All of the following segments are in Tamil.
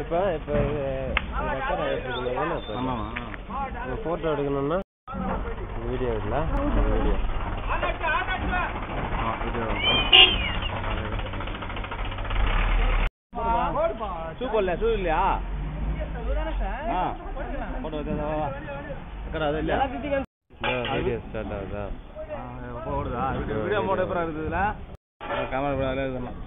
இப்போ இப்போ ரெக்கார்ட் ஆகிட்டு இருக்குங்களா இப்போ ஆமாம்மா உங்கள் ஃபோட்டோ எடுக்கணும்னா வீடியோ இல்லை வீடியோ ஆ இது ஷூ போடல ஷூ இல்லையா ஆ ஃபோட்டோ கடை அது இல்லையா வீடியோ ஸ்டார்ட் ஆகுதா போடுதா வீடியோ போட எப்பறம் இருக்குதுல கேமரா கூட அதில் இருக்கணும்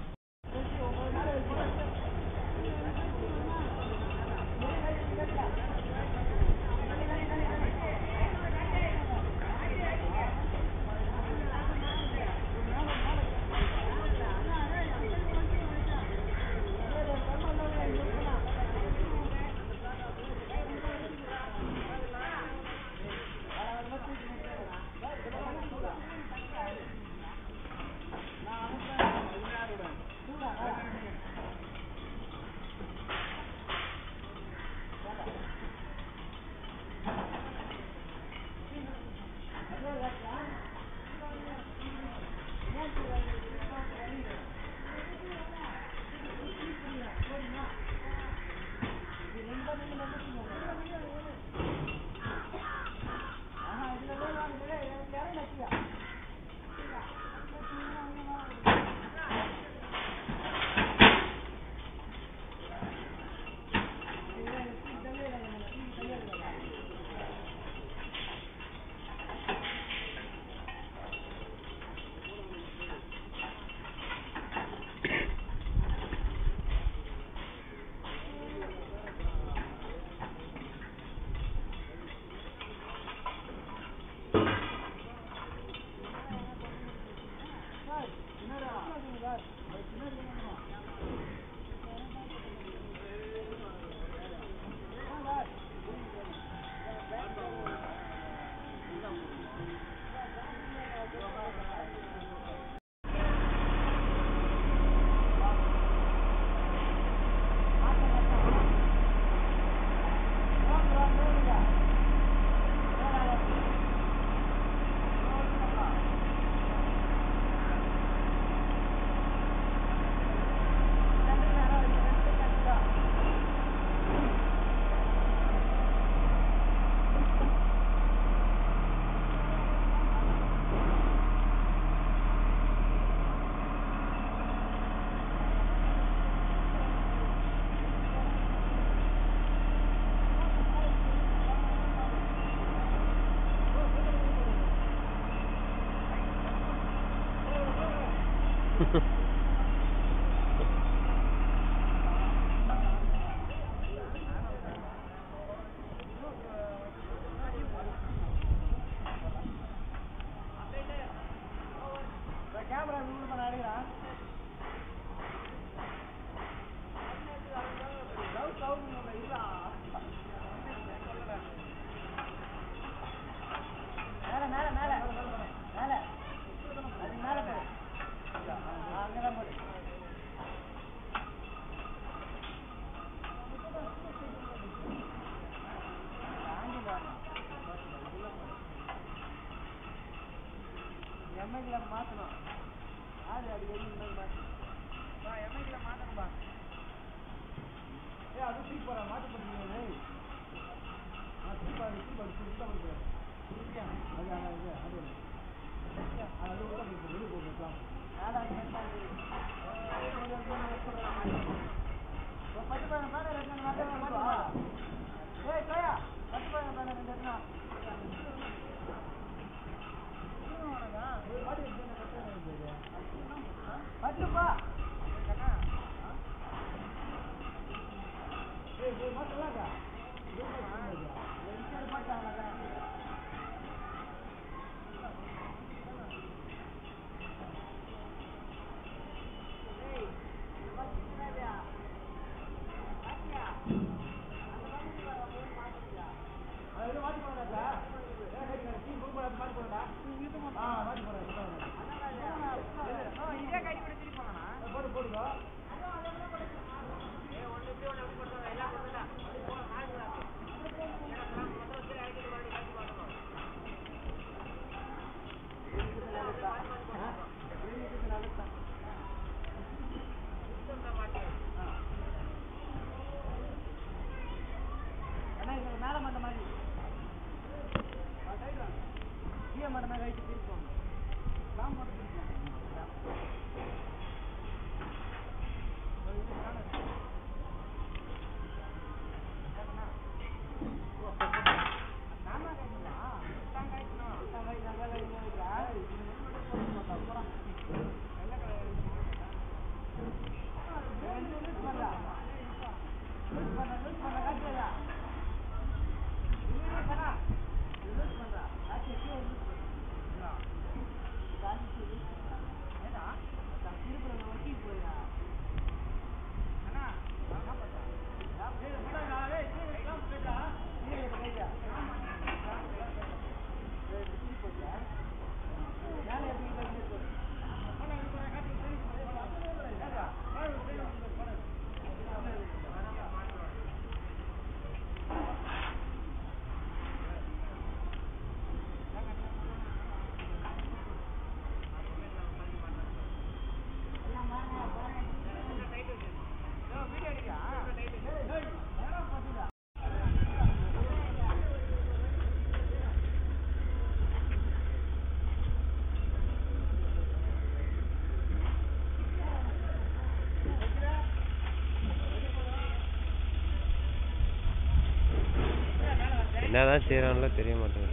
என்னதான் செய்யறான்ல தெரிய மாட்டேங்குது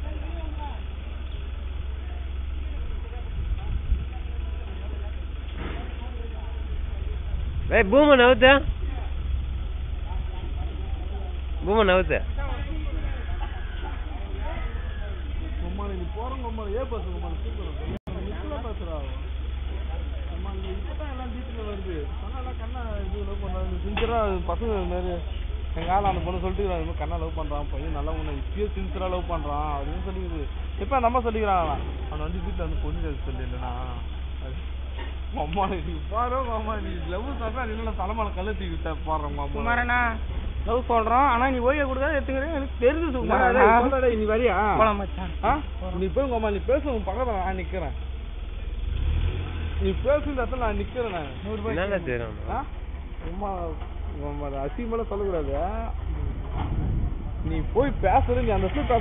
ஏய் பூம நவுத்த பூம நவுத்த கும்மாளி நீ போறோம் கும்மாளி ஏ பஸ் கும்மாளி சூப்பர் நிக்கல பேசுறா அம்மா இந்த இப்பதான் எல்லாம் டீட்டெயில் வருது சொன்னாலாம் கண்ணா இது லவ் பண்றாங்க சின்சரா பசங்க இது மாதிரி எங்க ஆள் அந்த பொண்ணு சொல்லிட்டு இது மாதிரி கண்ணா லவ் பண்றான் பையன் நல்லா உன்னை இப்பயே சின்சரா லவ் பண்றான் அப்படின்னு சொல்லிக்குது இப்ப நம்ம சொல்லிக்கிறான் அவன் அவன் வந்து வீட்டுல வந்து பொண்ணு கேட்க சொல்லி இல்லைனா அம்மா நீ பாரு அம்மா நீ லவ் சொல்றா நீ என்ன தலைமையில கழுத்தி விட்ட போடுறோம் அம்மா குமாரண்ணா லவ் சொல்றோம் ஆனா நீ ஓய்ய கொடுக்காத எடுத்துக்கிறேன் எனக்கு தெரிஞ்சு சுகுமாரண்ணா நீ வரியா போலாம் மச்சான் ஆ? நீ போய் உங்க அம்மா நீ பேசு உன் பக்கத்துல நான் நிக்கிறேன் நீ பேசுற இடத்துல நான் நிக்கிறேன் நான் நூறு ரூபாய் என்னடா செய்யறான் ஆ? அம்மா உங்க அம்மா அசிங்கமெல்லாம் சொல்லக்கூடாது நீ போய் பேசுற நீ அந்த இடத்துல பேச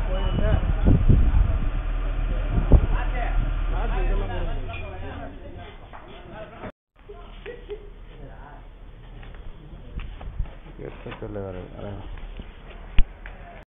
காசு இதெல்லாம் போட முடியாது. எடுத்து சொல்லு வர